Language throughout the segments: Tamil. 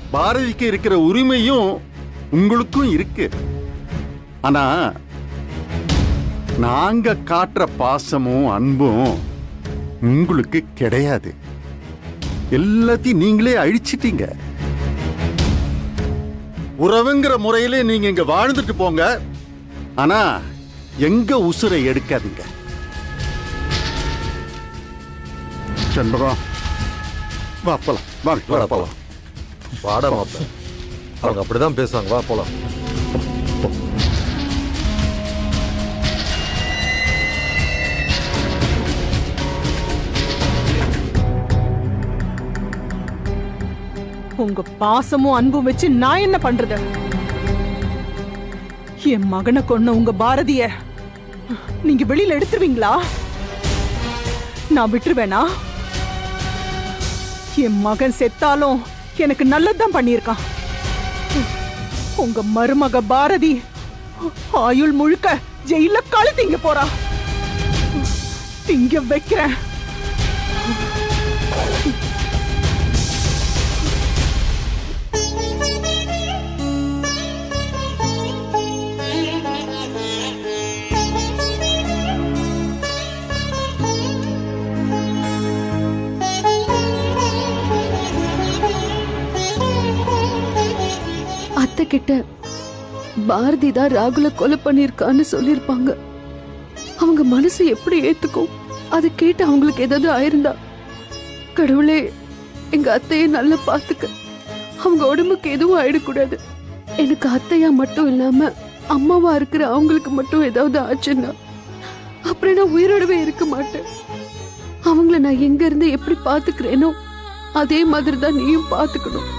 பாரதிக்கு இருக்கிற உரிமையும் உங்களுக்கும் இருக்கு ஆனா நாங்க காட்டுற பாசமும் அன்பும் உங்களுக்கு கிடையாது எல்லாத்தையும் நீங்களே அழிச்சிட்டீங்க உறவுங்கிற முறையிலே நீங்க இங்க வாழ்ந்துட்டு போங்க ஆனா எங்க உசுரை எடுக்காதீங்க செண்பகம் வா போலாம் வாங்க வாடா வா போலாம் வாடா மாப்பிள்ள அவங்க அப்படிதான் பேசுவாங்க வா போலாம் உங்க பாசமும் அன்பும் வச்சு நான் என்ன பண்றது என் மகனை கொன்ன உங்க பாரதிய நீங்க வெளியில எடுத்துருவீங்களா நான் விட்டுருவேனா என் மகன் செத்தாலும் எனக்கு நல்லதுதான் பண்ணியிருக்கான் உங்க மருமக பாரதி ஆயுள் முழுக்க ஜெயில களி திங்க போறா திங்க வைக்கிறேன் அத்தை கிட்ட பாரதி தான் ராகுல கொலை பண்ணிருக்கான்னு சொல்லிருப்பாங்க அவங்க மனசு எப்படி ஏத்துக்கும் அதை கேட்டு அவங்களுக்கு ஏதாவது ஆயிருந்தா கடவுளே எங்க அத்தையை நல்லா பாத்துக்க அவங்க உடம்புக்கு எதுவும் ஆயிடக்கூடாது எனக்கு அத்தையா மட்டும் இல்லாம அம்மாவா இருக்கிற அவங்களுக்கு மட்டும் ஏதாவது ஆச்சுன்னா அப்புறம் நான் உயிரோடவே இருக்க மாட்டேன் அவங்கள நான் எங்க இருந்து எப்படி பாத்துக்கிறேனோ அதே மாதிரி தான் நீயும் பாத்துக்கணும்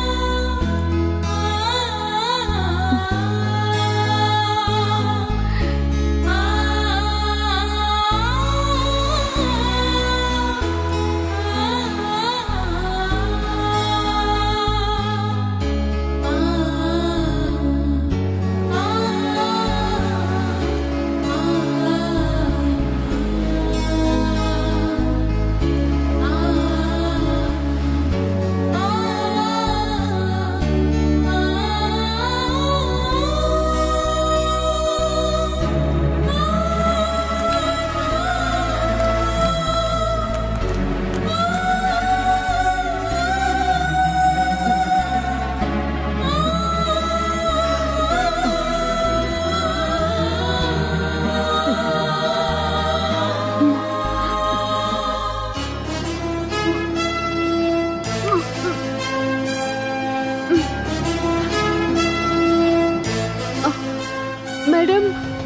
மேடம்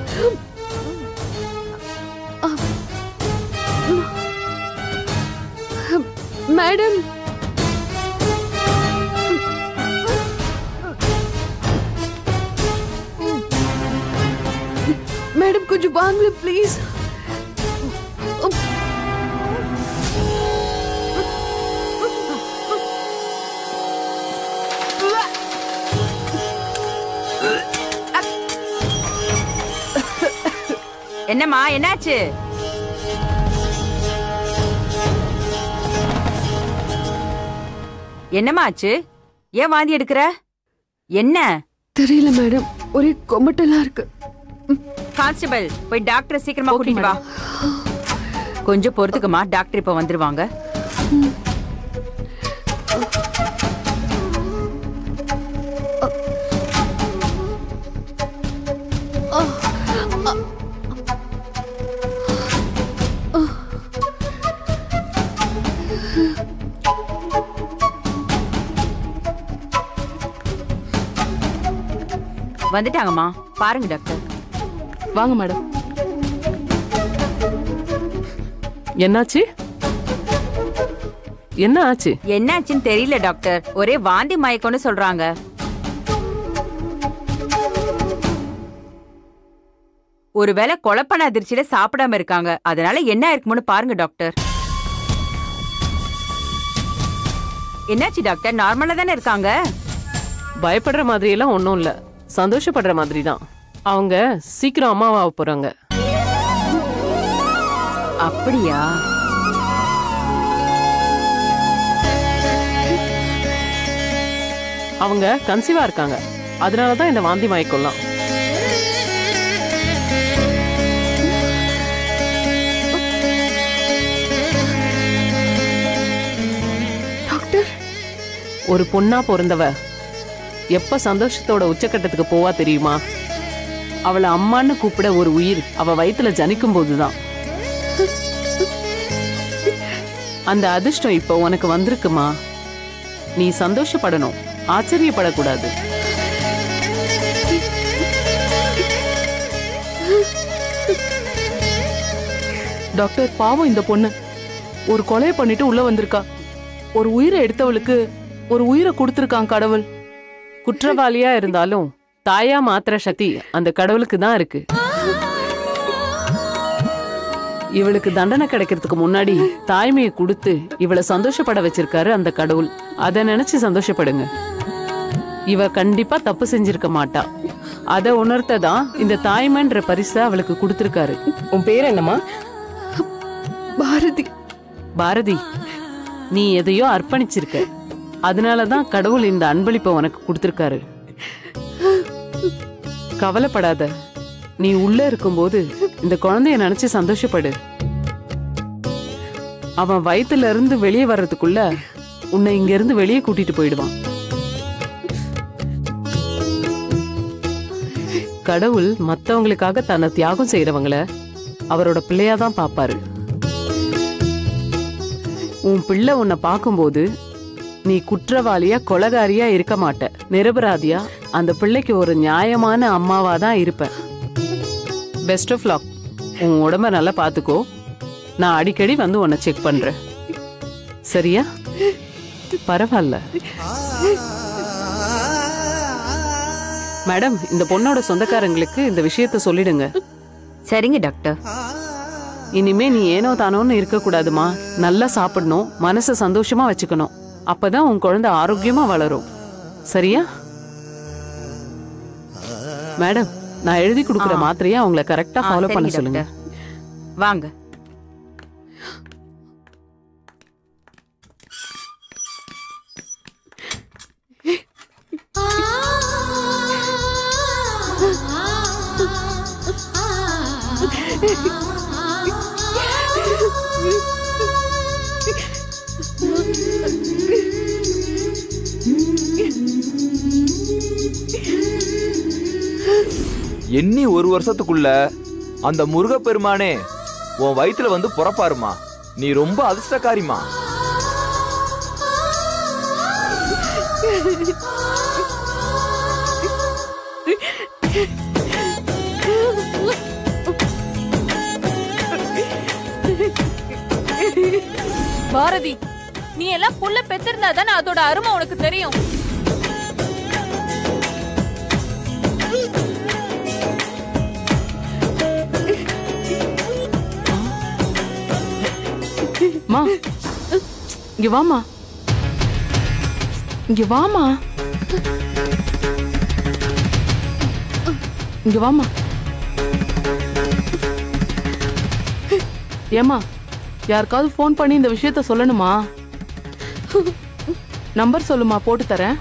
மேடம் மேடம் கொஞ்சம் வாங்க ப்ளீஸ் என்னம்மா என்னாச்சு என்னம்மா ஆச்சு ஏன் வாந்தி எடுக்கிற என்ன தெரியல மேடம் ஒரே கொமட்டலா இருக்கு கான்ஸ்டபிள் போய் டாக்டரை சீக்கிரமா கூட்டிட்டு வா கொஞ்சம் பொறுத்துக்குமா டாக்டர் இப்ப வந்துருவாங்க வந்துட்டாங்கம்மா பாருங்க டாக்டர் வாங்க மேடம் என்னாச்சு என்ன ஆச்சு என்னாச்சுன்னு தெரியல டாக்டர் ஒரே வாந்தி மயக்கம்னு சொல்றாங்க ஒருவேளை கொலப்பன அதிர்ச்சியில சாப்பிடாம இருக்காங்க அதனால என்ன இருக்கும்னு பாருங்க டாக்டர் என்னாச்சு டாக்டர் நார்மலா தானே இருக்காங்க பயப்படுற மாதிரி எல்லாம் ஒன்றும் இல்ல சந்தோஷப்படுற மாதிரி தான் அவங்க சீக்கிரம் அம்மாவாக போறாங்க அப்படியா அவங்க கன்சீவா இருக்காங்க அதனாலதான் இந்த வாந்தி மயக்கம்லாம் டாக்டர் ஒரு பொண்ணா பிறந்தவ எப்ப சந்தோஷத்தோட உச்சக்கட்டத்துக்கு போவா தெரியுமா அவளை அம்மான்னு கூப்பிட ஒரு உயிர் அவ வயித்துல ஜனிக்கும் போதுதான் அந்த அதிர்ஷ்டம் இப்போ உனக்கு வந்திருக்குமா நீ சந்தோஷப்படணும் ஆச்சரியப்படக்கூடாது டாக்டர் பாவம் இந்த பொண்ணு ஒரு கொலையை பண்ணிட்டு உள்ள வந்திருக்கா ஒரு உயிரை எடுத்தவளுக்கு ஒரு உயிரை கொடுத்திருக்கான் கடவுள் குற்றவாளியா இருந்தாலும் தாயா மாத்திர சக்தி அந்த கடவுளுக்கு தான் இருக்கு இவளுக்கு தண்டனை கிடைக்கிறதுக்கு முன்னாடி தாய்மையை கொடுத்து இவளை சந்தோஷப்பட வச்சிருக்காரு அந்த கடவுள் அதை நினைச்சு சந்தோஷப்படுங்க இவ கண்டிப்பா தப்பு செஞ்சிருக்க மாட்டா அதை உணர்த்ததான் இந்த தாய்மைன்ற பரிசை அவளுக்கு கொடுத்திருக்காரு உன் பேர் என்னம்மா பாரதி பாரதி நீ எதையோ அர்ப்பணிச்சிருக்க அதனாலதான் கடவுள் இந்த அன்பளிப்பை உனக்கு கொடுத்திருக்காரு கவலைப்படாத நீ உள்ள இருக்கும்போது இந்த குழந்தைய நினைச்சு சந்தோஷப்படு அவன் வயித்துல இருந்து வெளியே வர்றதுக்குள்ள உன்னை இங்க இருந்து வெளியே கூட்டிட்டு போயிடுவான் கடவுள் மத்தவங்களுக்காக தன்னை தியாகம் செய்யறவங்கள அவரோட பிள்ளையாதான் பாப்பாரு உன் பிள்ளை உன்னை பார்க்கும்போது நீ குற்றவாளியா கொலகாரியா இருக்க மாட்ட நிரபராதியா அந்த பிள்ளைக்கு ஒரு நியாயமான அம்மாவா தான் இருப்ப பெஸ்ட் ஆஃப் லாக் உன் உடம்ப நல்லா பாத்துக்கோ நான் அடிக்கடி வந்து உன்னை செக் பண்றேன் சரியா பரவாயில்ல மேடம் இந்த பொண்ணோட சொந்தக்காரங்களுக்கு இந்த விஷயத்த சொல்லிடுங்க சரிங்க டாக்டர் இனிமே நீ ஏனோ தானோன்னு இருக்க கூடாதுமா நல்லா சாப்பிடணும் மனசை சந்தோஷமா வச்சுக்கணும் அப்பதான் உன் குழந்தை ஆரோக்கியமா வளரும் சரியா மேடம் நான் எழுதி கொடுக்குற ஆ. மாத்திரையை அவங்கள கரெக்டா ஆ, ஃபாலோ பண்ண சரிங்க சொல்லுங்க டாக்டர். வாங்க எண்ணி ஒரு வருஷத்துக்குள்ள அந்த முருகப்பெருமானே உன் வயித்துல வந்து புறப்பாருமா நீ ரொம்ப அதிர்ஷ்டக்காரிமா பாரதி நீ எல்லாம் புள்ள பெத்திருந்தா தானே அதோட அருமை உனக்கு தெரியும் மா இங்க வாமா இங்க வாமா இங்க வாமா ஏமா யாருக்காவது ஃபோன் பண்ணி இந்த விஷயத்த சொல்லணுமா நம்பர் சொல்லுமா போட்டு தரேன்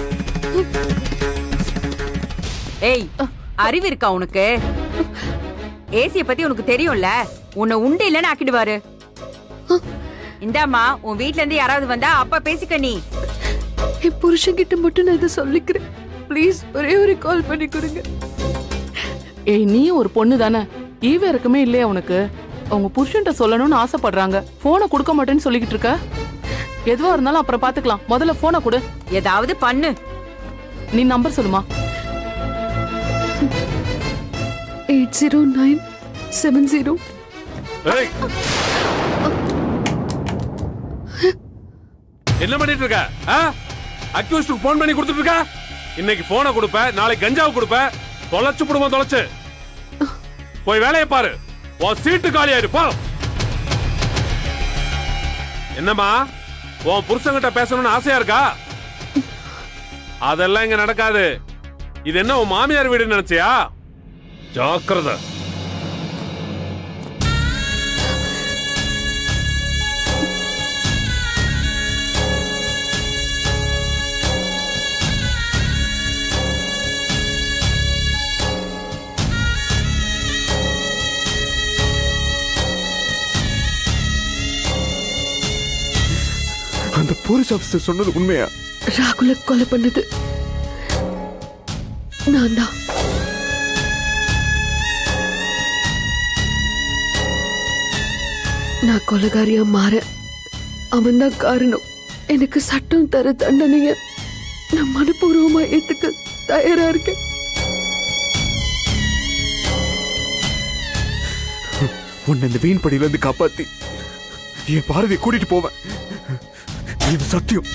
ஏய் அறிவு இருக்கா உனக்கு ஏசிய பத்தி உனக்கு தெரியும்ல உன்னை உண்டு இல்லைன்னு ஆக்கிடுவாரு இந்தாம்மா உன் வீட்ல இருந்து யாராவது வந்தா அப்ப பேசிக்க நீ என் புருஷன்கிட்ட மட்டும் நான் இதை சொல்லிக்கிறேன் ப்ளீஸ் ஒரே ஒரு கால் பண்ணி கொடுங்க ஏய் நீ ஒரு பொண்ணு தானே ஈவ இருக்குமே இல்லையா உனக்கு அவங்க புருஷன்ட்ட சொல்லணும்னு ஆசைப்படுறாங்க போனை கொடுக்க மாட்டேன்னு சொல்லிக்கிட்டு இருக்க எதுவா இருந்தாலும் அப்புறம் பாத்துக்கலாம் முதல்ல போனை கொடு ஏதாவது பண்ணு நீ நம்பர் சொல்லுமா eight zero nine seven zero ஏய் என்ன பண்ணிட்டு இருக்க அக்யூஸ்டுக்கு போன் பண்ணி கொடுத்துட்டு இருக்க இன்னைக்கு போனை கொடுப்ப நாளைக்கு கஞ்சாவை கொடுப்ப தொலைச்சு புடுவோம் தொலைச்சு போய் வேலையை பாரு உன் சீட்டு காலியாயிரு போ என்னம்மா உன் புருஷன்கிட்ட பேசணும்னு ஆசையா இருக்கா அதெல்லாம் இங்க நடக்காது இது என்ன உன் மாமியார் வீடுன்னு நினைச்சியா ஜாக்கிரதை அந்த போலீஸ் ஆபீசர் சொன்னது உண்மையா ராகுல கொலை பண்ணது நான் தான் நான் கொலைகாரியா மாற அவன்தான் காரணம் எனக்கு சட்டம் தர தண்டனைய நான் மனப்பூர்வமா ஏத்துக்க தயாரா இருக்கேன் உன்னை இந்த வீண் படியில இருந்து காப்பாத்தி என் பாரதியை கூட்டிட்டு போவேன் இது சத்தியம்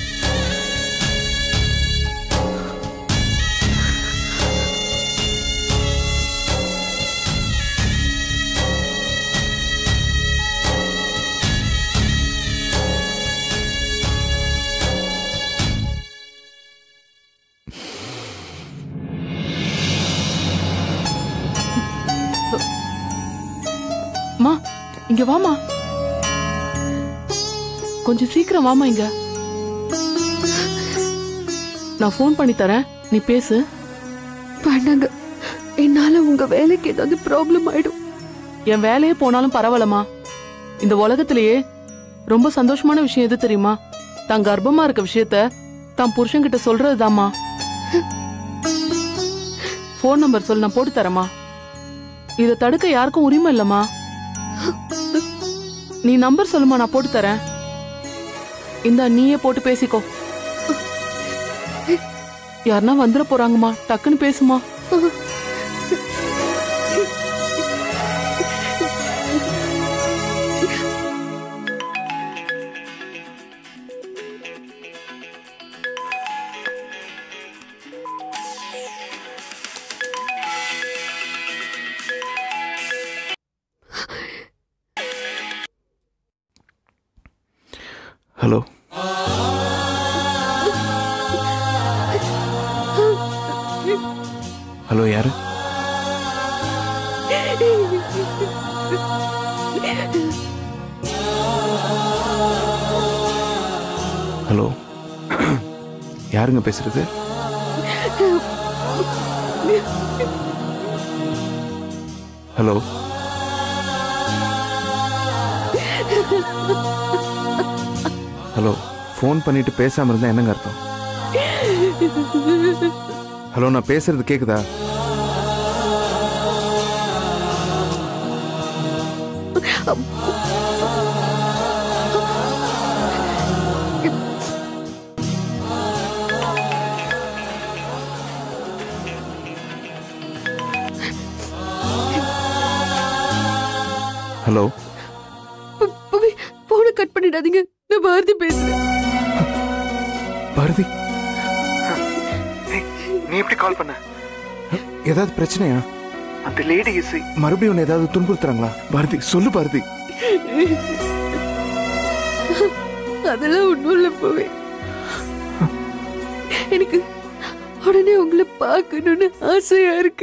மா இங்க வாமா கொஞ்சம் சீக்கிரம் வாமா இங்க நான் ஃபோன் பண்ணி தரேன் நீ பேசு வேண்டாங்க என்னால உங்க வேலைக்கு ஏதாவது ப்ராப்ளம் ஆயிடும் என் வேலையே போனாலும் பரவாயில்லம்மா இந்த உலகத்திலேயே ரொம்ப சந்தோஷமான விஷயம் எது தெரியுமா தான் கர்ப்பமா இருக்க விஷயத்த தான் புருஷன்கிட்ட சொல்றதுதாம்மா ஃபோன் நம்பர் சொல்லு நான் போட்டு தரேம்மா இதை தடுக்க யாருக்கும் உரிமை இல்லம்மா நீ நம்பர் சொல்லுமா நான் போட்டு தரேன் இந்தா நீயே போட்டு பேசிக்கோ யாருன்னா வந்துட போறாங்கம்மா டக்குன்னு பேசுமா ஹலோ ஹலோ யாரு ஹலோ யாருங்க பேசுறது ஹலோ ஹலோ ஃபோன் பண்ணிட்டு பேசாம இருந்தா என்னங்க அர்த்தம் ஹலோ நான் பேசுறது கேக்குதா ஹலோ போனை கட் பண்ணிடாதீங்க நான் பாரதி பேசுறேன் பாரதி நீ எப்படி கால் பண்ண ஏதாவது பிரச்சனையா அந்த லேடி இசை மறுபடியும் உன்னை ஏதாவது துன்புறுத்துறாங்களா பாரதி சொல்லு பாரதி அதெல்லாம் ஒண்ணும் இல்ல போவே எனக்கு உடனே உங்களை பார்க்கணும்னு ஆசையா இருக்கு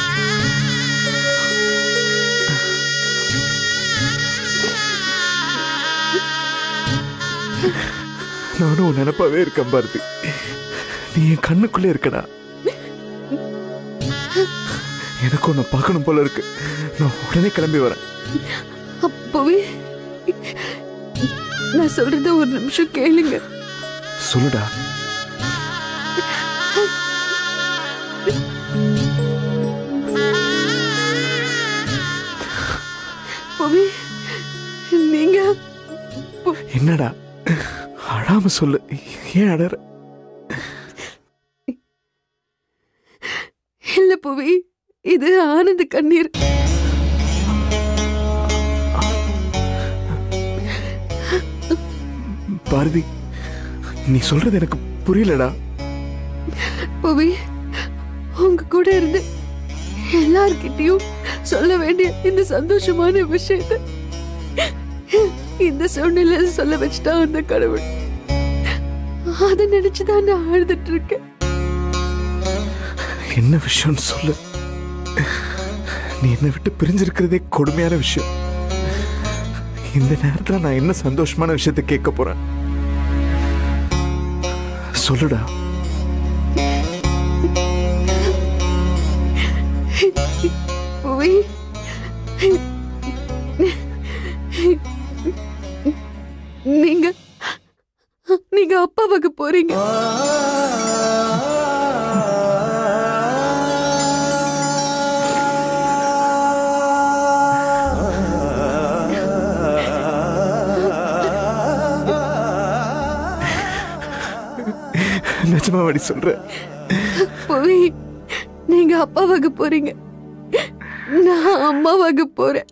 நானும் உன் நினப்பாவே இருக்கேன் பாரதி நீ என் கண்ணுக்குள்ளே இருக்கடா எனக்கு உன்னை பார்க்கணும் போல இருக்கு நான் உடனே கிளம்பி வரேன் அப்பவே நான் சொல்றத ஒரு நிமிஷம் கேளுங்க சொல்லுடா பவி நீங்க என்னடா அழாம சொல்லு ஏன் அடற இல்ல புவி இது ஆனந்த கண்ணீர் பாரதி நீ சொல்றது எனக்கு புரியலடா புவி உங்க கூட இருந்து எல்லார்கிட்டயும் சொல்ல வேண்டிய இந்த சந்தோஷமான விஷயத்த இந்த சூழ்நிலையில சொல்ல வச்சுட்டா அந்த கடவுள் அதை நினைச்சுதான் நான் அழுதுட்டு இருக்கேன் என்ன விஷயம்னு சொல்லு நீ என்னை விட்டு பிரிஞ்சிருக்கிறதே கொடுமையான விஷயம் இந்த நேரத்துல நான் என்ன சந்தோஷமான விஷயத்தை கேட்க போறேன் சொல்லுடா புவி நீங்க நீங்க அப்பாவாக போறீங்க நிஜமா வாடி சொல்ற புவி நீங்க அப்பாவாக போறீங்க நான் அம்மாவாக போறேன்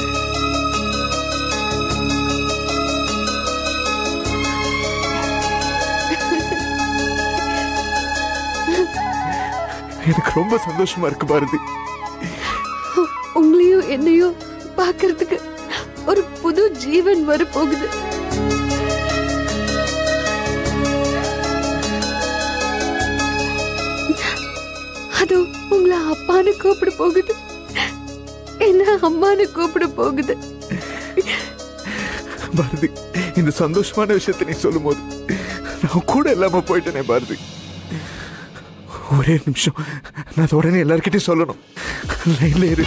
எனக்கு ரொம்ப சந்தோஷமா இருக்கு பாரதி உங்களையும் என்னையும் பார்க்கிறதுக்கு ஒரு புது ஜீவன் வர போகுது அது உங்களை அப்பான்னு கூப்பிட போகுது என்ன அம்மான்னு கூப்பிட போகுது பாரதி இந்த சந்தோஷமான விஷயத்தை நீ சொல்லும் போது நான் கூட இல்லாம போயிட்டேனே பாரதி ஒரே நிமிஷம் நான் அதை உடனே எல்லார்கிட்டயும் சொல்லணும் லைன்ல இரு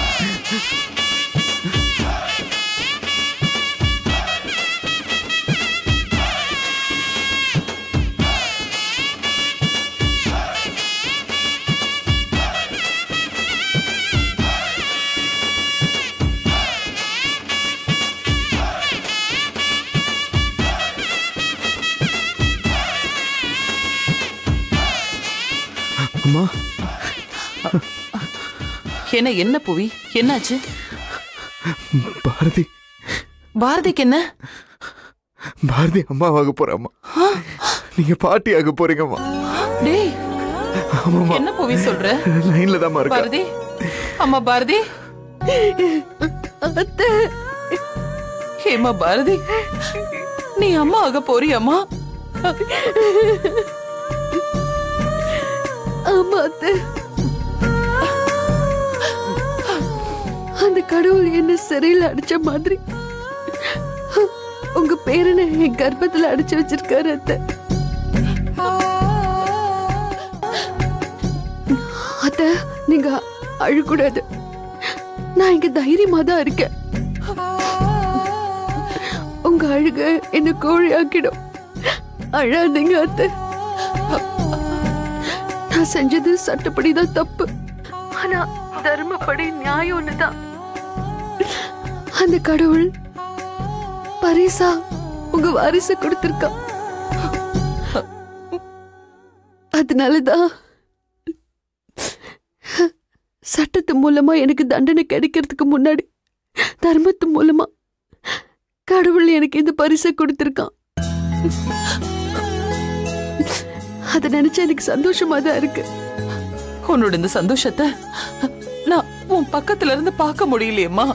அம்மா என்ன என்ன புவி என்னாச்சு பாரதி பாரதிக்கு என்ன பாரதி அம்மாவாக போறம்மா நீங்க பாட்டி ஆக போறீங்கம்மா டேய் ஆமாம்மா என்ன புவி சொல்ற லைன்ல தான் இருக்கா பாரதி அம்மா பாரதி அத்தை ஹேமா பாரதி நீ அம்மா ஆக போறியம்மா ஆமா அத்தை அந்த கடவுள் என்ன சிறையில் அடிச்ச மாதிரி உங்க பேரனை என் கர்ப்பத்துல அடிச்சு வச்சிருக்காரு அத்தை அத்தை நீங்க அழக்கூடாது நான் இங்க தைரியமா தான் இருக்கேன் உங்க அழுக என்ன கோழி ஆக்கிடும் அழாதீங்க அத்தை நான் செஞ்சது சட்டப்படிதான் தப்பு ஆனா தர்மப்படி நியாயம் ஒண்ணுதான் அந்த கடவுள் பரிசா உங்க வாரிசு கொடுத்திருக்கா அதனாலதான் சட்டத்து மூலமா எனக்கு தண்டனை கிடைக்கிறதுக்கு முன்னாடி தர்மத்து மூலமா கடவுள் எனக்கு இந்த பரிசை கொடுத்திருக்கான் அத நினைச்சா எனக்கு சந்தோஷமா தான் இருக்கு உன்னோட இந்த சந்தோஷத்தை நான் உன் பக்கத்துல இருந்து பார்க்க முடியலையேம்மா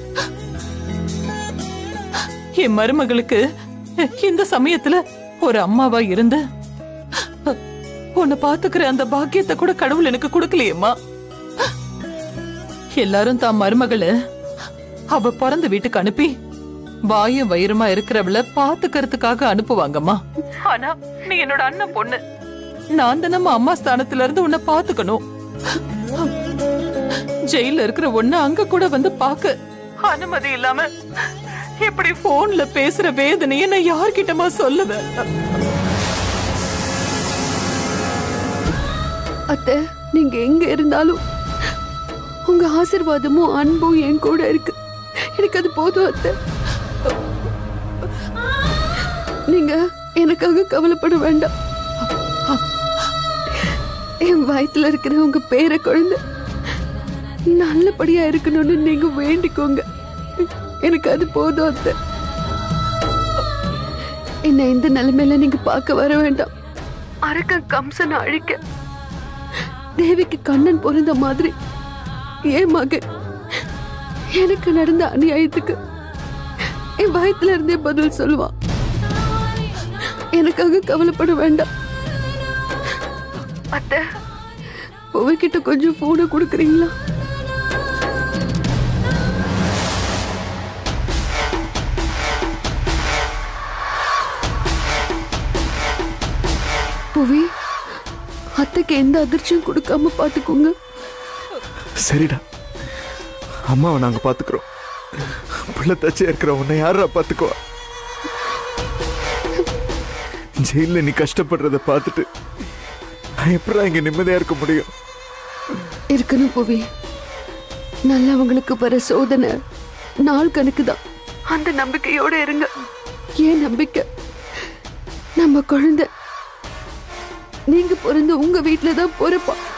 என் மருமகளுக்கு இந்த சமயத்துல ஒரு அம்மாவா இருந்து உன்னை பாத்துக்கிற அந்த பாக்கியத்தை கூட கடவுள் எனக்கு கொடுக்கலையேம்மா எல்லாரும் தான் மருமகளை அவ பிறந்த வீட்டுக்கு அனுப்பி வாயும் வயிறுமா இருக்கிறவள பாத்துக்கிறதுக்காக அனுப்புவாங்கம்மா ஆனா நீ என்னோட அண்ணன் பொண்ணு நான் தானம்மா அம்மா ஸ்தானத்துல இருந்து உன்னை பாத்துக்கணும் ஜெயில இருக்கிற ஒண்ணு அங்க கூட வந்து பாக்க அனுமதி இல்லாம இப்படி போன்ல பேசுற வேதனைய நான் யார்கிட்டமா சொல்லுவேன் அத்தை நீங்க எங்க இருந்தாலும் உங்க ஆசிர்வாதமும் அன்பும் என் கூட இருக்கு எனக்கு அது போதும் அத்தை நீங்க எனக்காக கவலைப்பட வேண்டாம் என் வயித்துல இருக்கிற உங்க பேர குழந்தை நல்லபடியா இருக்கணும்னு நீங்க வேண்டிக்கோங்க எனக்கு அது போதும் அத்தை என்ன இந்த நிலைமையில நீங்க பார்க்க வர வேண்டாம் அரக்க கம்சனை அழிக்க தேவிக்கு கண்ணன் பொருந்த மாதிரி ஏன் மகன் எனக்கு நடந்த அநியாயத்துக்கு என் பயத்துல இருந்தே பதில் சொல்லுவான் எனக்காக கவலைப்பட வேண்டாம் அத்தை உங்ககிட்ட கொஞ்சம் போனை கொடுக்குறீங்களா புவி அத்தைக்கு எந்த அதிர்ச்சியும் கொடுக்காம பாத்துக்கோங்க சரிடா அம்மாவை நாங்க பாத்துக்கிறோம் புள்ள தச்சே இருக்கிற உன்னை யாரா பாத்துக்குவா ஜெயில நீ கஷ்டப்படுறத பார்த்துட்டு நான் எப்படா இங்க நிம்மதியா இருக்க முடியும் இருக்கணும் புவி நல்லவங்களுக்கு வர சோதனை நாள் கணக்கு தான் அந்த நம்பிக்கையோட இருங்க ஏன் நம்பிக்கை நம்ம குழந்தை நீங்க பிறந்த உங்க வீட்டுல தான் பொறுப்பா